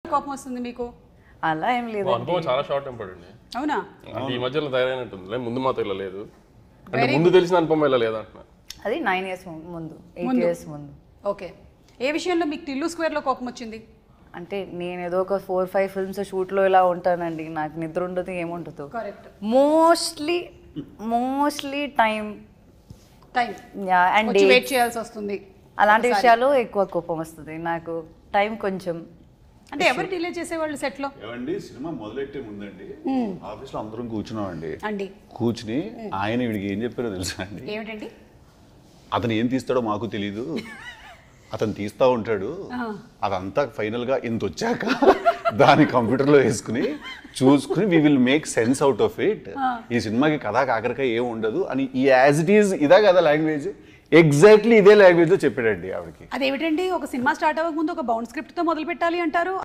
కోపం వస్తుంది మీకు అలా ఏం లేదు మా అనుభవం చాలా షార్ట్ టెంపర్డ్ అండి అవునా అంటే ఈ మధ్యలో తయారైనట్టుంది లే, ముందు మాతో ఇలా లేదు అంటే ముందు తెలిసిన అనుపమ ఇలా లేదు అంటున్నా అది నైన్ ఇయర్స్ ముందు ఎయిట్ ఇయర్స్ ముందు ఓకే ఏ విషయంలో మీకు టిల్లు స్క్వేర్లో కోపం వచ్చింది అంటే నేను ఏదో ఒక ఫోర్ ఫైవ్ ఫిల్మ్స్ షూట్లో ఇలా ఉంటానండి నాకు నిద్ర ఉండదు ఏముండదు correct mostly mostly time time and వచ్చి వెయిట్ చేయాల్సి వస్తుంది అలాంటి విషయాలు ఎక్కువ కోపం వస్తుంది నాకు టైం కొంచెం అంటే ఎవరు డిలే చేసేవాళ్ళు సెట్లో ఏమండి సినిమా మొదలెట్టే ముందండి ఆఫీస్ లో అందరం కూర్చున్నామండి అండి కూర్చుని ఆయన వీడికి ఏం చెప్పారో తెలుసా అండి ఏమిటండి అతను ఏం తీస్తాడో మాకు తెలీదు అతను తీస్తా ఉంటాడు అదంతా ఫైనల్ గా ఇంత వచ్చాక దాని కంప్యూటర్ లో వేసుకుని చూసుకుని we will make sense out of it ఈ సినిమాకి కథా కాకరకాయ ఏం ఉండదు అని ఈ యాజ్ ఇట్ ఈజ్ ఇదా కదా లాంగ్వేజ్ ఎగ్జాక్ట్లీ ఇదే లాంగ్వేజ్ లో చెప్పాడండి ఆవిడకి అదేమిటండి ఒక సినిమా స్టార్ట్ అవ్వక ముందు ఒక బౌండ్ స్క్రిప్ట్ తో మొదలు పెట్టాలి అంటారు